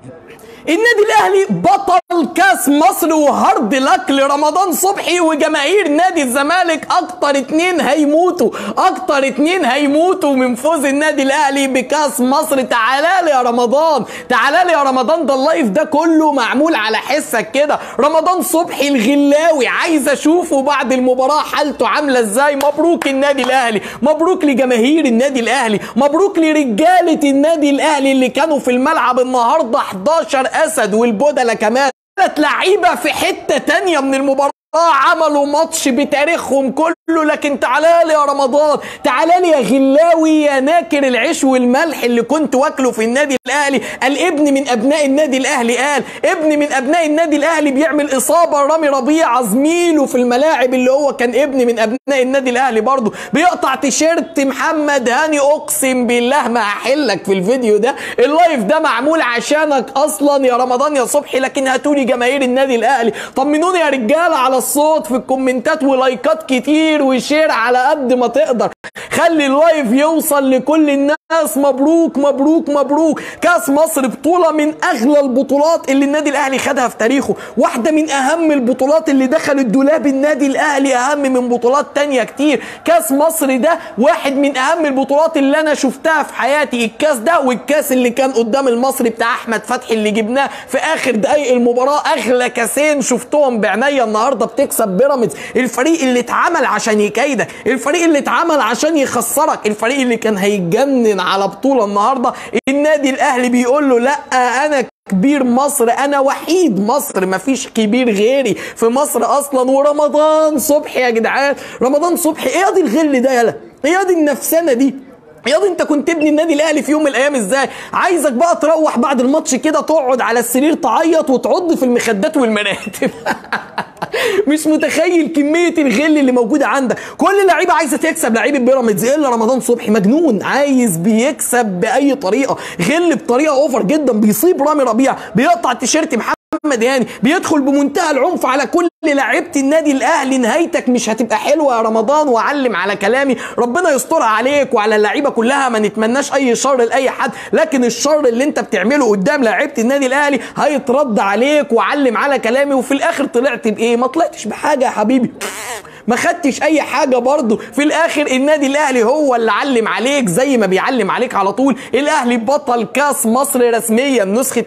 النادي الاهلي بطل كاس مصر وهارد لك لرمضان صبحي وجماهير نادي الزمالك اكتر اتنين هيموتوا اكتر اتنين هيموتوا من فوز النادي الاهلي بكاس مصر تعالى لي يا رمضان تعالى لي يا رمضان ده اللايف ده كله معمول على حسك كده رمضان صبحي الغلاوي عايز اشوفه بعد المباراه حالته عامله ازاي مبروك النادي الاهلي مبروك لجماهير النادي الاهلي مبروك لرجاله النادي الاهلي اللي كانوا في الملعب النهارده 11 اسد والبودله كمان ثلاث لعيبه في حته تانية من المباراه عملوا ماتش بتاريخهم كله لكن تعالى لي يا رمضان تعالى لي يا غلاوي يا ناكر العيش والملح اللي كنت واكله في النادي الاهلي قال ابن من ابناء النادي الاهلي قال ابن من ابناء النادي الاهلي بيعمل اصابه رامي ربيعه زميله في الملاعب اللي هو كان ابن من ابناء النادي الاهلي برضه بيقطع تيشيرت محمد هاني اقسم بالله ما هحلك في الفيديو ده اللايف ده معمول عشانك اصلا يا رمضان يا صبحي لكن هاتولي جماهير النادي الاهلي طمنوني يا رجاله على الصوت في الكومنتات ولايكات كتير وشير على قد ما تقدر خلي اللايف يوصل لكل الناس مبروك مبروك مبروك كاس مصر بطولة من أغلى البطولات اللي النادي الأهلي خدها في تاريخه واحدة من أهم البطولات اللي دخلت دولاب النادي الأهلي أهم من بطولات تانية كتير كاس مصر ده واحد من أهم البطولات اللي أنا شفتها في حياتي الكاس ده والكاس اللي كان قدام المصري بتاع أحمد فتحي اللي جبناه في آخر دقايق المباراة أغلى كاسين شفتهم بعناية النهاردة بتكسب بيراميدز الفريق اللي اتعمل عشان يكيدك الفريق اللي اتعمل عشان يخسرك الفريق اللي كان هيتجنن على بطولة النهاردة النادي الأهلي بيقول له لا أنا كبير مصر انا وحيد مصر مفيش كبير غيري في مصر اصلا ورمضان صبحي يا جدعان رمضان صبحي ايه دي الغل ده يالا ايه دي النفسنه دي ياض انت كنت ابن النادي الاهلي في يوم من الايام ازاي عايزك بقى تروح بعد الماتش كده تقعد على السرير تعيط وتعض في المخدات والمراتب مش متخيل كميه الغل اللي موجوده عندك كل لعيبه عايزه تكسب لعيبه بيراميدز الا رمضان صبحي مجنون عايز بيكسب باي طريقه غل بطريقه اوفر جدا بيصيب رامي ربيع بيقطع التيشيرت محمد محمد هاني بيدخل بمنتهى العنف على كل لعيبه النادي الاهلي نهايتك مش هتبقى حلوه يا رمضان وعلم على كلامي ربنا يسترها عليك وعلى اللعيبه كلها ما نتمناش اي شر لاي حد لكن الشر اللي انت بتعمله قدام لعيبه النادي الاهلي هيترد عليك وعلم على كلامي وفي الاخر طلعت بايه ما طلعتش بحاجه يا حبيبي ما خدتش اي حاجه برضه في الاخر النادي الاهلي هو اللي علم عليك زي ما بيعلم عليك على طول الاهلي بطل كاس مصر رسميا نسخه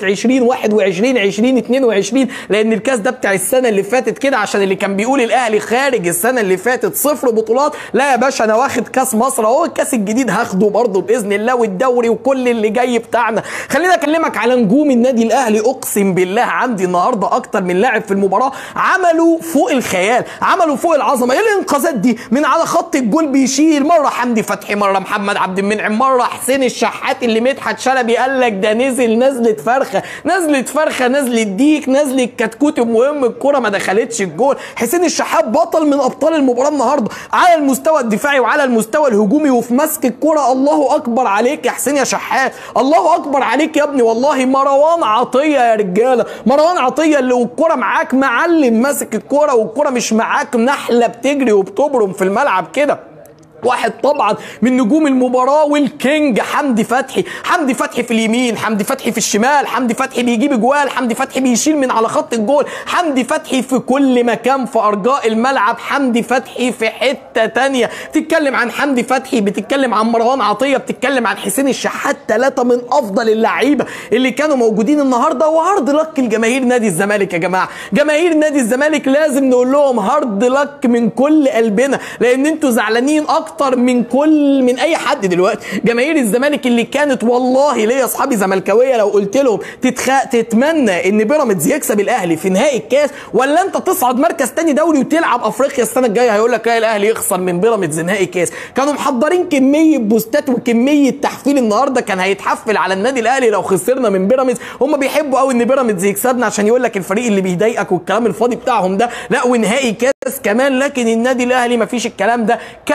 2021 2022 لان الكاس ده بتاع السنه اللي فاتت كده عشان اللي كان بيقول الاهلي خارج السنه اللي فاتت صفر بطولات لا يا باشا انا واخد كاس مصر اهو الكاس الجديد هاخده برضه باذن الله والدوري وكل اللي جاي بتاعنا خليني اكلمك على نجوم النادي الاهلي اقسم بالله عندي النهارده اكتر من لاعب في المباراه عملوا فوق الخيال عملوا فوق العظمه ايه الانقاذات دي من على خط الجول بيشيل مره حمدي فتحي مره محمد عبد المنعم مره حسين الشحات اللي مدحت شلبي قال لك ده نزل نزله فرخه نزله فرخه نزله ديك نزله كتكوت المهم الكره ما دخلتش الجول حسين الشحات بطل من ابطال المباراه النهارده على المستوى الدفاعي وعلى المستوى الهجومي وفي مسك الكره الله اكبر عليك يا حسين يا شحات الله اكبر عليك يا ابني والله مروان عطيه يا رجاله مروان عطيه اللي والكره معاك معلم ماسك الكره والكره مش معاك نحله بتجري وبتبرم في الملعب كده واحد طبعا من نجوم المباراه والكينج حمدي فتحي حمدي فتحي في اليمين حمدي فتحي في الشمال حمدي فتحي بيجيب اجوال حمدي فتحي بيشيل من على خط الجول حمدي فتحي في كل مكان في ارجاء الملعب حمدي فتحي في حته تانية بتتكلم عن حمدي فتحي بتتكلم عن مروان عطيه بتتكلم عن حسين الشحات ثلاثه من افضل اللعيبه اللي كانوا موجودين النهارده وهارد لك لجماهير نادي الزمالك يا جماعه جماهير نادي الزمالك لازم نقول لهم هارد لك من كل قلبنا لان انتوا زعلانين اكتر اكتر من كل من اي حد دلوقتي جماهير الزمالك اللي كانت والله ليا اصحابي زملكاويه لو قلت لهم تتخ... تتمنى ان بيراميدز يكسب الاهلي في نهائي الكاس ولا انت تصعد مركز تاني دوري وتلعب افريقيا السنه الجايه هيقول لك الاهلي يخسر من بيراميدز نهائي الكاس كانوا محضرين كميه بوستات وكميه تحفيل النهارده كان هيتحفل على النادي الاهلي لو خسرنا من بيراميدز هم بيحبوا قوي ان بيراميدز يكسبنا عشان يقول لك الفريق اللي بيضايقك والكلام الفاضي بتاعهم ده لا ونهائي كاس كمان لكن النادي الاهلي مفيش الكلام ده كتم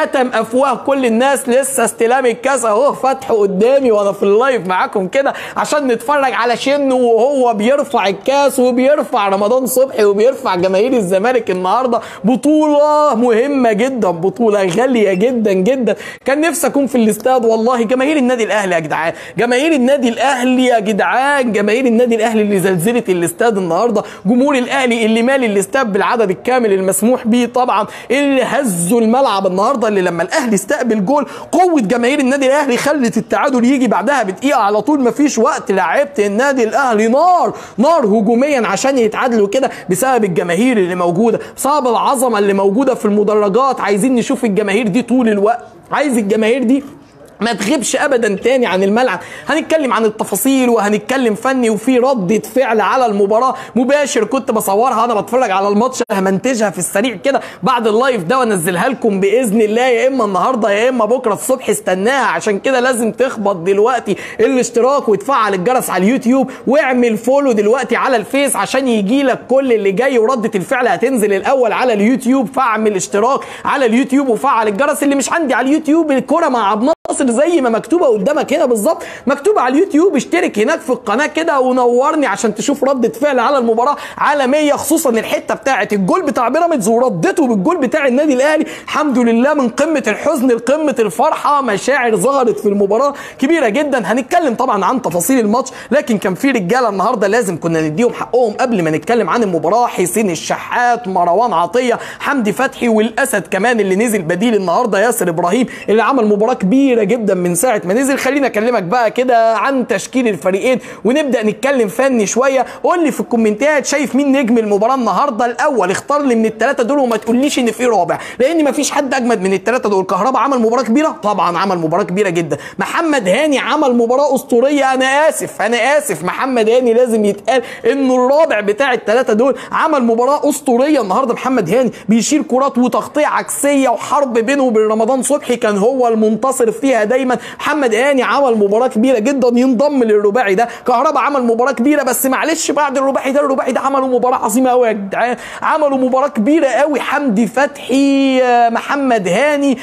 افواه كل الناس لسه استلام الكاس اهو فاتحه قدامي وانا في اللايف معاكم كده عشان نتفرج على شنو وهو بيرفع الكاس وبيرفع رمضان صبحي وبيرفع جماهير الزمالك النهارده بطوله مهمه جدا بطوله غاليه جدا جدا كان نفسي اكون في الاستاد والله جماهير النادي الاهلي يا جدعان جماهير النادي الاهلي يا جدعان جماهير النادي الاهلي اللي زلزلت الاستاد النهارده جمهور الاهلي اللي مالي الاستاد بالعدد الكامل المسموح به طبعا اللي هزوا الملعب النهارده اللي لما الاهلي استقبل جول قوه جماهير النادي الاهلي خلت التعادل يجي بعدها بدقيقه على طول مفيش وقت لعيبه النادي الاهلي نار نار هجوميا عشان يتعادلوا كده بسبب الجماهير اللي موجوده بسبب العظمه اللي موجوده في المدرجات عايزين نشوف الجماهير دي طول الوقت عايز الجماهير دي ما تغيبش ابدا تاني عن الملعب هنتكلم عن التفاصيل وهنتكلم فني وفي ردة فعل على المباراة مباشر كنت بصورها انا بتفرج على الماتش همنتجها في السريع كده بعد اللايف ده وانزلها لكم باذن الله يا اما النهارده يا اما بكره الصبح استناها عشان كده لازم تخبط دلوقتي الاشتراك وتفعل الجرس على اليوتيوب واعمل فولو دلوقتي على الفيس عشان يجي لك كل اللي جاي وردة الفعل هتنزل الاول على اليوتيوب فاعمل اشتراك على اليوتيوب وفعل الجرس اللي مش عندي على اليوتيوب الكرة مع عبد ناصر زي ما مكتوبه قدامك هنا بالظبط مكتوبه على اليوتيوب اشترك هناك في القناه كده ونورني عشان تشوف رده فعل على المباراه عالميه خصوصا الحته بتاعه الجول بتاع بيراميدز وردته بالجول بتاع النادي الاهلي الحمد لله من قمه الحزن لقمه الفرحه مشاعر ظهرت في المباراه كبيره جدا هنتكلم طبعا عن تفاصيل الماتش لكن كان في رجاله النهارده لازم كنا نديهم حقهم قبل ما نتكلم عن المباراه حسين الشحات مروان عطيه حمدي فتحي والاسد كمان اللي نزل بديل النهارده ياسر ابراهيم اللي عمل مباراه كبيره جدا من ساعه ما نزل خليني اكلمك بقى كده عن تشكيل الفريقين ونبدا نتكلم فني شويه قول لي في الكومنتات شايف مين نجم المباراه النهارده الاول اختار لي من الثلاثه دول وما تقوليش ان في رابع لان ما فيش حد اجمد من الثلاثه دول كهربا عمل مباراه كبيره طبعا عمل مباراه كبيره جدا محمد هاني عمل مباراه اسطوريه انا اسف انا اسف محمد هاني لازم يتقال انه الرابع بتاع الثلاثه دول عمل مباراه اسطوريه النهارده محمد هاني بيشيل كرات وتغطيه عكسيه وحرب بينه وبين رمضان صبحي كان هو المنتصر فيها دايما محمد هاني عمل مباراه كبيره جدا ينضم للرباعي ده كهربا عمل مباراه كبيره بس معلش بعد الرباعي ده الرباعي ده عملوا مباراه عظيمه قوي يا جدعان عملوا مباراه كبيره قوي حمدي فتحي آه، محمد هاني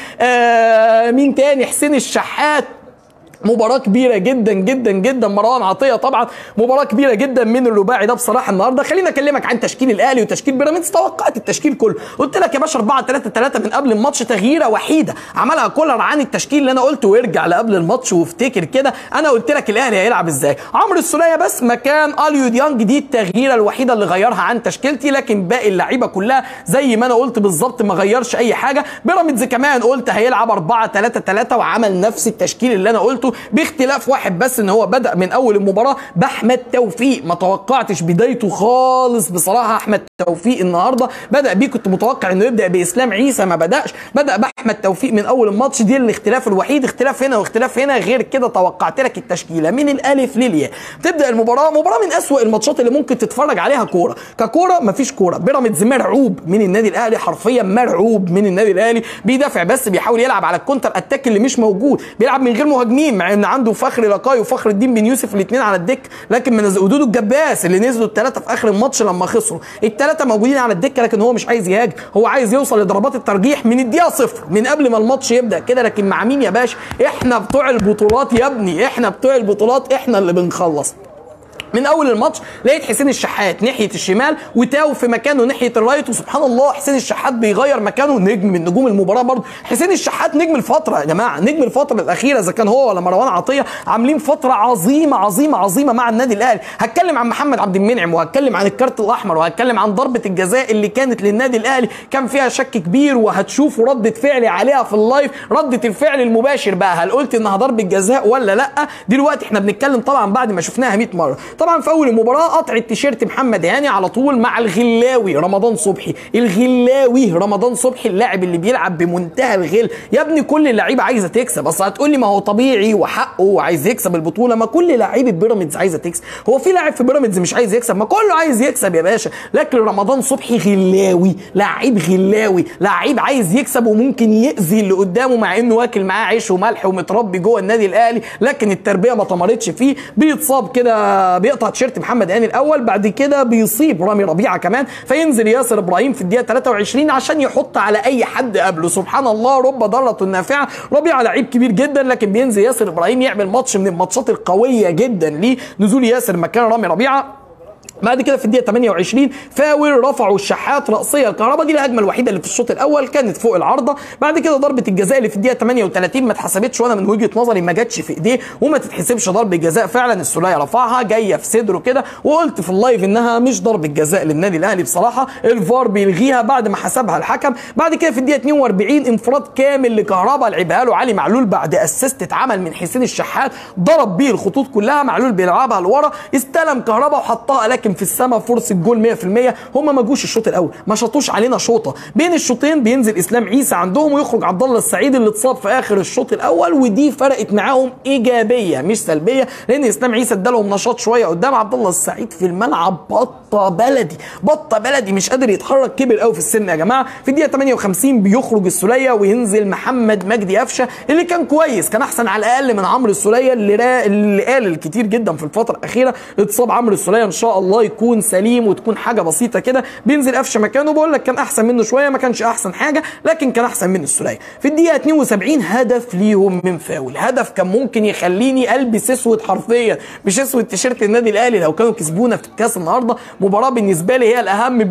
آه، مين تاني حسين الشحات مباراة كبيرة جدا جدا جدا مروان عطية طبعا مباراة كبيرة جدا من الرباعي ده بصراحة النهاردة خليني اكلمك عن تشكيل الاهلي وتشكيل بيراميدز توقعت التشكيل كله قلت لك يا باشا 4 3 3 من قبل الماتش تغييرة وحيدة عملها كولر عن التشكيل اللي انا قلته وارجع لقبل الماتش وافتكر كده انا قلت لك الاهلي هيلعب ازاي عمرو السولية بس مكان اليو ديانج دي التغييرة الوحيدة اللي غيرها عن تشكيلتي لكن باقي اللعيبة كلها زي ما انا قلت بالظبط ما غيرش اي حاجة بيراميدز كمان قلت هيلعب 4 3 3 وعمل نفس التشكيل اللي انا قلته باختلاف واحد بس ان هو بدا من اول المباراه باحمد توفيق ما توقعتش بدايته خالص بصراحه احمد توفيق النهارده بدا بيه كنت متوقع انه يبدا باسلام عيسى ما بداش بدا باحمد توفيق من اول الماتش دي الاختلاف الوحيد اختلاف هنا واختلاف هنا غير كده توقعت لك التشكيله من الالف للياء تبدا المباراه مباراه من اسوأ الماتشات اللي ممكن تتفرج عليها كوره ككوره مفيش كوره بيراميدز مرعوب من النادي الاهلي حرفيا مرعوب من النادي الاهلي بيدافع بس بيحاول يلعب على الكونتر اتاك اللي مش موجود بيلعب من غير مهاجمين مع ان عنده فخر لقاي وفخر الدين بن يوسف الاثنين على الدكه لكن من ودود الجباس اللي نزلوا الثلاثه في اخر الماتش لما خسروا الثلاثه موجودين على الدكه لكن هو مش عايز يهاجم هو عايز يوصل لضربات الترجيح من الدقيقه صفر من قبل ما الماتش يبدا كده لكن مع مين يا باشا احنا بتوع البطولات يا ابني احنا بتوع البطولات احنا اللي بنخلص من اول الماتش لقيت حسين الشحات ناحيه الشمال وتاو في مكانه ناحيه الرايت وسبحان الله حسين الشحات بيغير مكانه نجم من نجوم المباراه برضه حسين الشحات نجم الفتره يا جماعه نجم الفتره الاخيره اذا كان هو ولا مروان عطيه عاملين فتره عظيمه عظيمه عظيمه مع النادي الاهلي هتكلم عن محمد عبد المنعم وهتكلم عن الكارت الاحمر وهتكلم عن ضربه الجزاء اللي كانت للنادي الاهلي كان فيها شك كبير وهتشوفوا رده فعلي عليها في اللايف رده الفعل المباشر بقى هل قلت انها ضربه جزاء ولا لا دلوقتي احنا بنتكلم طبعا بعد ما شفناها 100 مره طبعا في اول المباراه قطع التيشيرت محمد هاني على طول مع الغلاوي رمضان صبحي الغلاوي رمضان صبحي اللاعب اللي بيلعب بمنتهى الغل يا ابني كل اللعيبه عايزه تكسب اصل هتقول لي ما هو طبيعي وحقه وعايز يكسب البطوله ما كل لعيبه بيراميدز عايزه تكسب هو في لاعب في بيراميدز مش عايز يكسب ما كله عايز يكسب يا باشا لكن رمضان صبحي غلاوي لعيب غلاوي لعيب عايز يكسب وممكن يأذي اللي قدامه مع انه واكل معاه عيش وملح ومتربي جوه النادي الاهلي لكن التربيه ما طمرتش فيه بيتصاب كده بيقع بيقطع تيشيرت محمد هاني الاول بعد كده بيصيب رامي ربيعه كمان فينزل ياسر ابراهيم في الدقيقه 23 عشان يحط على اي حد قبله سبحان الله رب ضاره نافعه ربيعه لعيب كبير جدا لكن بينزل ياسر ابراهيم يعمل ماتش من الماتشات القويه جدا ليه نزول ياسر مكان رامي ربيعه بعد كده في الدقيقه 28 فاول رفعوا الشحات راسيه الكهرباء دي الهجمه الوحيده اللي في الشوط الاول كانت فوق العارضه بعد كده ضربه الجزاء اللي في الدقيقه 38 ما اتحسبتش وانا من وجهه نظري ما جاتش في ايديه وما تتحسبش ضربه جزاء فعلا السوليه رفعها جايه في صدره كده وقلت في اللايف انها مش ضربه جزاء للنادي الاهلي بصراحه الفار بيلغيها بعد ما حسبها الحكم بعد كده في الدقيقه 42 انفراد كامل لكهرباء لعبها له علي معلول بعد اسيست اتعمل من حسين الشحات ضرب بيه الخطوط كلها معلول بيلعبها لورا استلم كهرباء وحطها لكن في السماء فرصه جول 100% هم ما جوش الشوط الاول ما شاطوش علينا شوطه بين الشوطين بينزل اسلام عيسى عندهم ويخرج عبد الله السعيد اللي اتصاب في اخر الشوط الاول ودي فرقت معاهم ايجابيه مش سلبيه لان اسلام عيسى ادالهم نشاط شويه قدام عبد الله السعيد في الملعب بطه بلدي بطه بلدي مش قادر يتحرك كبر قوي في السن يا جماعه في الدقيقه 58 بيخرج السوليه وينزل محمد مجدي قفشه اللي كان كويس كان احسن على الاقل من عمرو السوليه اللي را... اللي قال الكتير جدا في الفتره الاخيره اتصاب عمرو السوليه ان شاء الله يكون سليم وتكون حاجه بسيطه كده بينزل قفشه مكانه بقول لك كان احسن منه شويه ما كانش احسن حاجه لكن كان احسن من السوليه في الدقيقه 72 هدف ليهم من فاول هدف كان ممكن يخليني البس اسود حرفيا مش اسود تيشيرت النادي الاهلي لو كانوا كسبونا في الكاس النهارده مباراه بالنسبه لي هي الاهم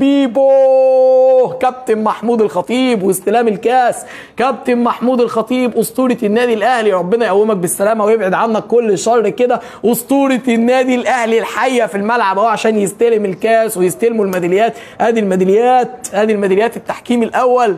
بيبو كابتن محمود الخطيب واستلام الكاس كابتن محمود الخطيب اسطوره النادي الاهلي ربنا يقومك بالسلامه ويبعد عنك كل شر كده اسطوره النادي الاهلي الحيه في الملعب اهو عشان يستلم الكاس ويستلموا الميداليات ادي الميداليات ادي الميداليات التحكيم الاول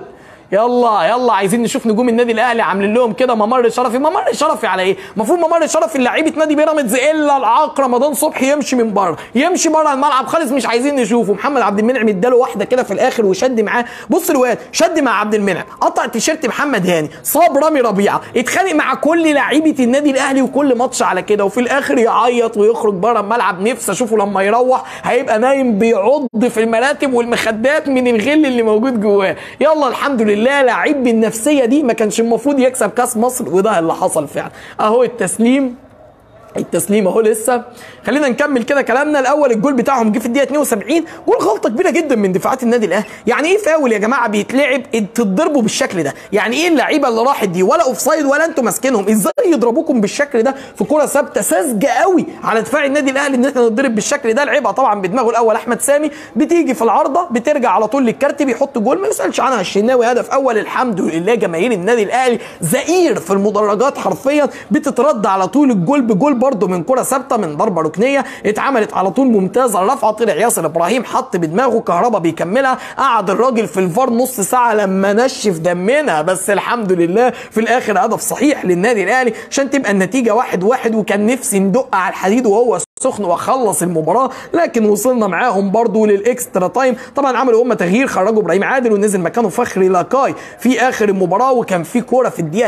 يلا يلا عايزين نشوف نجوم النادي الاهلي عاملين لهم كده ممر شرفي ممر شرفي على ايه المفروض ممر شرفي لعيبه نادي بيراميدز الا العاق رمضان صبحي يمشي من بره يمشي بره الملعب خالص مش عايزين نشوفه محمد عبد المنعم اداله واحده كده في الاخر وشد معاه بص الواد شد مع عبد المنعم قطع تيشيرت محمد هاني صاب رامي ربيعه اتخانق مع كل لعيبه النادي الاهلي وكل ماتش على كده وفي الاخر يعيط ويخرج بره الملعب نفسي اشوفه لما يروح هيبقى نايم بيعض في المراتب والمخدات من الغل اللي موجود جواه يلا الحمد لله لعيب بالنفسيه دي ما كانش المفروض يكسب كاس مصر وده اللي حصل فعلا اهو التسليم التسليم اهو لسه خلينا نكمل كده كلامنا الاول الجول بتاعهم جه في الدقيقه 72 جول غلطه كبيره جدا من دفاعات النادي الاهلي يعني ايه فاول يا جماعه بيتلعب تتضربوا بالشكل ده يعني ايه اللعيبه اللي راحت دي ولا اوف سايد ولا انتوا ماسكينهم ازاي يضربوكم بالشكل ده في كره ثابته ساذجه قوي على دفاع النادي الاهلي ان احنا نضرب بالشكل ده لعبها طبعا بدماغه الاول احمد سامي بتيجي في العارضه بترجع على طول للكارت بيحط جول ما يسالش عنها الشناوي هدف اول الحمد لله جماهير النادي الاهلي زئير في المدرجات حرفيا بتترد على طول الجول بجول برده من كره ثابته من ضربه ركنيه اتعملت على طول ممتازه الرفعه طلع ياسر ابراهيم حط بدماغه كهربا بيكملها قعد الراجل في الفار نص ساعه لما نشف دمنا بس الحمد لله في الاخر هدف صحيح للنادي الاهلي عشان تبقى النتيجه واحد واحد وكان نفسي ندق على الحديد وهو سخن واخلص المباراه لكن وصلنا معاهم برضو للاكسترا تايم طبعا عملوا هم تغيير خرجوا ابراهيم عادل ونزل مكانه فخري لاكاي في اخر المباراه وكان في كوره في الدقيقه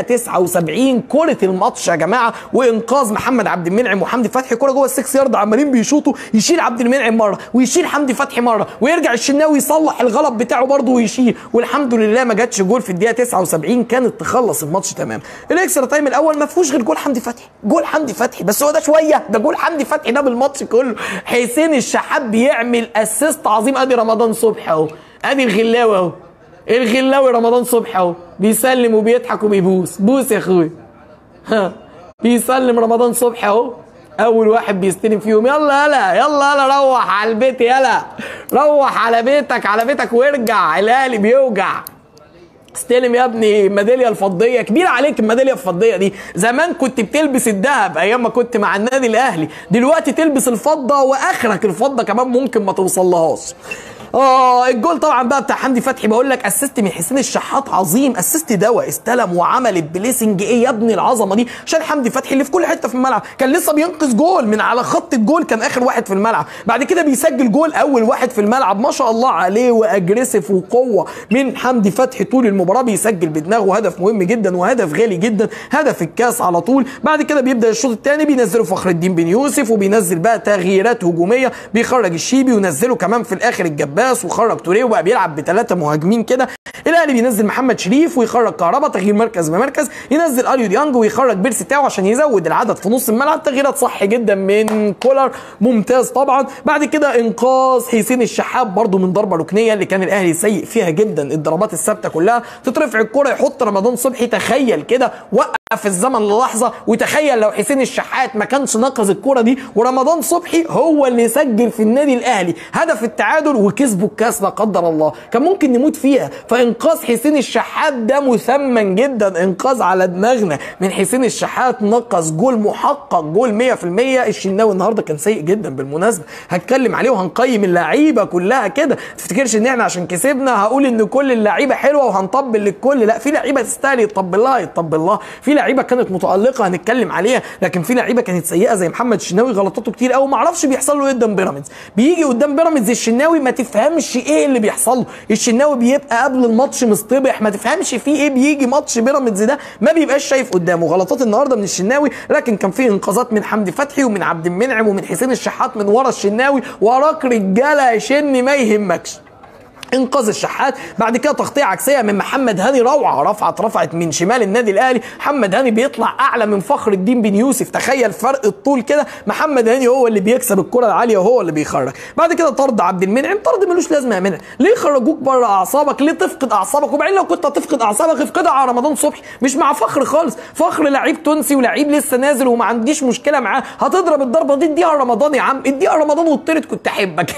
79 كوره الماتش يا جماعه وانقاذ محمد عبد المنعم وحمدي فتحي كوره جوه السكس يارد عمالين بيشوطوا يشيل عبد المنعم مره ويشيل حمدي فتحي مره ويرجع الشناوي يصلح الغلط بتاعه برضه ويشيل والحمد لله ما جاتش جول في الدقيقه 79 كانت تخلص الماتش تمام الاكسترا تايم الاول ما فيهوش غير جول حمدي فتحي جول حمدي فتحي بس هو ده شويه ده جول حمدي فتحي ده بالماتش كله حسين الشحات بيعمل اسيست عظيم ادي رمضان صبحي اهو ادي الغلاوي اهو الغلاوي رمضان صبحي اهو بيسلم وبيضحك وبيبوس بوس يا اخويا ها بيسلم رمضان صبحي اهو اول واحد بيستلم فيهم يلا يلا يلا يلا روح على البيت يلا روح على بيتك على بيتك وارجع الاهلي بيوجع استلم يا ابني الميداليه الفضيه كبيره عليك الميداليه الفضيه دي زمان كنت بتلبس الذهب ايام ما كنت مع النادي الاهلي دلوقتي تلبس الفضه واخرك الفضه كمان ممكن ما توصلهاش اه الجول طبعا بقى بتاع حمدي فتحي بقول لك اسيست من حسين الشحات عظيم اسيست دواء استلم وعمل البليسنج ايه يا ابني العظمه دي عشان حمدي فتحي اللي في كل حته في الملعب كان لسه بينقذ جول من على خط الجول كان اخر واحد في الملعب بعد كده بيسجل جول اول واحد في الملعب ما شاء الله عليه واجريسيف وقوه من حمدي فتحي طول المباراه المباراه بيسجل بدماغه هدف مهم جدا وهدف غالي جدا هدف الكاس على طول بعد كده بيبدا الشوط الثاني بينزلوا فخر الدين بن يوسف وبينزل بقى تغييرات هجوميه بيخرج الشيبي ونزله كمان في الاخر الجباس وخرج توريه وبقى بيلعب بثلاثه مهاجمين كده الاهلي بينزل محمد شريف ويخرج كهربا تغيير مركز بمركز ينزل اليو ديانج ويخرج بيرسي تاو عشان يزود العدد في نص الملعب تغييرات صح جدا من كولر ممتاز طبعا بعد كده انقاذ حسين الشحات برده من ضربه ركنيه اللي كان الاهلي سيء فيها جدا الضربات الثابته كلها تترفع الكره يحط رمضان صبحي تخيل كده وقف الزمن للحظه وتخيل لو حسين الشحات ما كانش نقذ الكره دي ورمضان صبحي هو اللي سجل في النادي الاهلي هدف التعادل وكسبوا الكاس لا قدر الله كان ممكن نموت فيها فانقاذ حسين الشحات ده مثمن جدا انقاذ على دماغنا من حسين الشحات نقص جول محقق جول 100% الشناوي النهارده كان سيء جدا بالمناسبه هتكلم عليه وهنقيم اللعيبه كلها كده تفتكرش ان احنا عشان كسبنا هقول ان كل اللعيبه حلوه وهنطبل للكل لا في لعيبه تستاهل يطبل لها يطبل لها في لعيبه كانت متالقه هنتكلم عليها لكن في لعيبه كانت سيئه زي محمد الشناوي غلطاته كتير قوي ما اعرفش بيحصل له ايه قدام بيراميدز بيجي قدام بيراميدز الشناوي ما تفهمش ايه اللي بيحصل له الشناوي بيبقى قبل الماتش مصطبح ما تفهمش فيه ايه بيجي ماتش بيراميدز ده ما بيبقاش شايف قدامه غلطات النهارده من الشناوي لكن كان في انقاذات من حمدي فتحي ومن عبد المنعم ومن حسين الشحات من ورا الشناوي وراك رجاله يا شني ما يهمكش انقاذ الشحات بعد كده تغطيه عكسيه من محمد هاني روعه رفعت رفعت من شمال النادي الاهلي محمد هاني بيطلع اعلى من فخر الدين بن يوسف تخيل فرق الطول كده محمد هاني هو اللي بيكسب الكره العاليه وهو اللي بيخرج بعد كده طرد عبد المنعم طرد ملوش لازمه يا منعم ليه خرجوك بره اعصابك ليه تفقد اعصابك وبعدين لو كنت هتفقد اعصابك افقدها على رمضان صبحي مش مع فخر خالص فخر لعيب تونسي ولعيب لسه نازل وما عنديش مشكله معاه هتضرب الضربه دي اديها رمضان يا عم اديها رمضان وطرد كنت احبك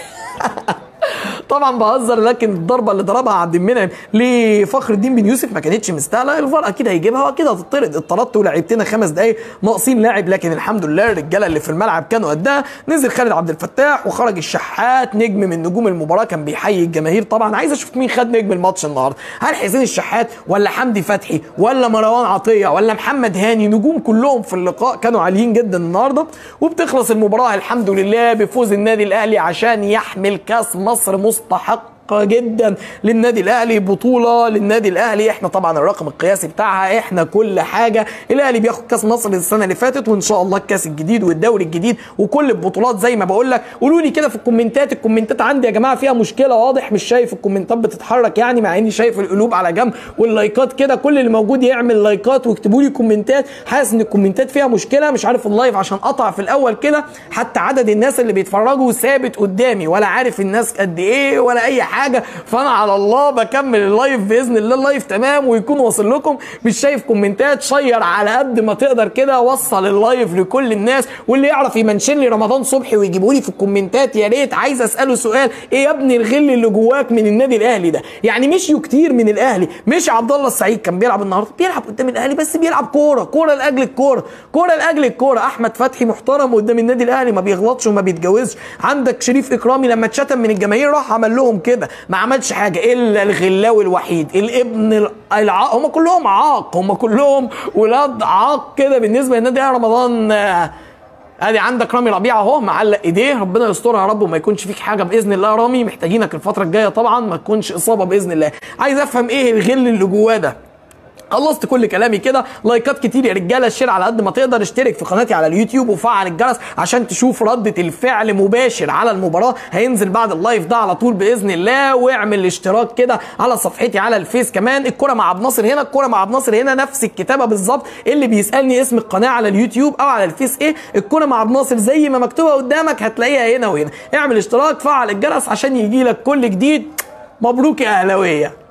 طبعا بهزر لكن الضربه اللي ضربها عبد المنعم لفخر الدين بن يوسف ما كانتش مستاهله الفار اكيد هيجيبها واكيد هتطرد اتطردت ولعبتنا خمس دقائق ناقصين لاعب لكن الحمد لله الرجاله اللي في الملعب كانوا قدها نزل خالد عبد الفتاح وخرج الشحات نجم من نجوم المباراه كان بيحيي الجماهير طبعا عايز اشوف مين خد نجم الماتش النهارده هل حسين الشحات ولا حمدي فتحي ولا مروان عطيه ولا محمد هاني نجوم كلهم في اللقاء كانوا عاليين جدا النهارده وبتخلص المباراه الحمد لله بفوز النادي الاهلي عشان يحمل كاس مصر مستحق جدا للنادي الاهلي بطوله للنادي الاهلي احنا طبعا الرقم القياسي بتاعها احنا كل حاجه الاهلي بياخد كاس مصر السنه اللي فاتت وان شاء الله الكاس الجديد والدوري الجديد وكل البطولات زي ما بقول لك قولوا لي كده في الكومنتات الكومنتات عندي يا جماعه فيها مشكله واضح مش شايف الكومنتات بتتحرك يعني مع اني شايف القلوب على جنب واللايكات كده كل اللي موجود يعمل لايكات واكتبوا لي كومنتات حاسس ان الكومنتات فيها مشكله مش عارف اللايف عشان قطع في الاول كده حتى عدد الناس اللي بيتفرجوا ثابت قدامي ولا عارف الناس قد ايه ولا اي حاجه فانا على الله بكمل اللايف باذن الله اللايف تمام ويكون واصل لكم مش شايف كومنتات شير على قد ما تقدر كده وصل اللايف لكل الناس واللي يعرف يمنشن لي رمضان صبحي ويجيبوا لي في الكومنتات يا ريت عايز اساله سؤال ايه يا ابني الغل اللي جواك من النادي الاهلي ده يعني مشيوا كتير من الاهلي مش عبد الله السعيد كان بيلعب النهارده بيلعب قدام الاهلي بس بيلعب كوره كوره لاجل الكوره كوره لاجل الكوره احمد فتحي محترم قدام النادي الاهلي ما بيغلطش وما بيتجوزش عندك شريف اكرامي لما اتشتم من الجماهير راح عمل لهم كده ما عملش حاجه الا الغلاوي الوحيد الابن العاق هم كلهم عاق هم كلهم ولاد عاق كده بالنسبه للنادي الاهلي رمضان آه، ادي عندك رامي ربيعه اهو معلق ايديه ربنا يسترها يا رب وما يكونش فيك حاجه باذن الله يا رامي محتاجينك الفتره الجايه طبعا ما تكونش اصابه باذن الله عايز افهم ايه الغل اللي جواه ده خلصت كل كلامي كده لايكات كتير يا رجاله الشير على قد ما تقدر اشترك في قناتي على اليوتيوب وفعل الجرس عشان تشوف ردة الفعل مباشر على المباراة هينزل بعد اللايف ده على طول باذن الله واعمل اشتراك كده على صفحتي على الفيس كمان الكرة مع عبد الناصر هنا الكرة مع عبد الناصر هنا نفس الكتابة بالظبط اللي بيسالني اسم القناة على اليوتيوب او على الفيس ايه الكرة مع عبد الناصر زي ما مكتوبة قدامك هتلاقيها هنا وهنا اعمل اشتراك فعل الجرس عشان يجي لك كل جديد مبروك يا اهلاويه